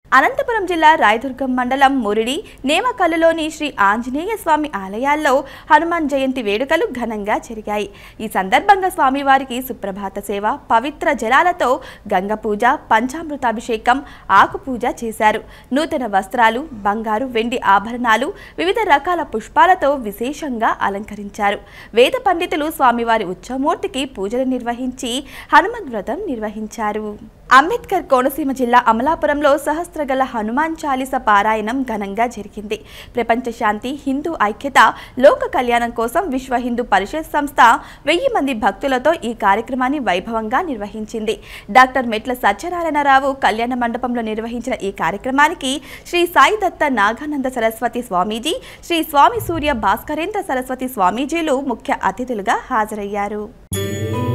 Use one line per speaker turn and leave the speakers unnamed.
అనంతపురం జిల్లా రాయదుర్గం మండలం మురిడి నేమకల్లులోని శ్రీ ఆంజనేయ స్వామి ఆలయాల్లో హనుమాన్ జయంతి వేడుకలు ఘనంగా జరిగాయి ఈ సందర్భంగా స్వామివారికి సుప్రభాత సేవ పవిత్ర జలాలతో గంగ పూజ పంచామృతాభిషేకం ఆకు పూజ చేశారు నూతన వస్త్రాలు బంగారు వెండి ఆభరణాలు వివిధ రకాల పుష్పాలతో విశేషంగా అలంకరించారు వేద పండితులు స్వామివారి ఉత్సవమూర్తికి పూజలు నిర్వహించి హనుమద్ వ్రతం నిర్వహించారు అంబేద్కర్ కోనసీమ జిల్లా అమలాపురంలో సహస్రగల హనుమాన్ చాలీస పారాయణం ఘనంగా జరిగింది ప్రపంచ శాంతి హిందూ ఐక్యత లోక కళ్యాణం కోసం విశ్వ హిందూ పరిషత్ సంస్థ వెయ్యి మంది భక్తులతో ఈ కార్యక్రమాన్ని వైభవంగా నిర్వహించింది డాక్టర్ మెట్ల సత్యనారాయణరావు కళ్యాణ మండపంలో నిర్వహించిన ఈ కార్యక్రమానికి శ్రీ సాయి దత్త నాగానంద సరస్వతి స్వామీజీ శ్రీ స్వామి సూర్య భాస్కరేంద్ర సరస్వతి స్వామీజీలు ముఖ్య అతిథులుగా హాజరయ్యారు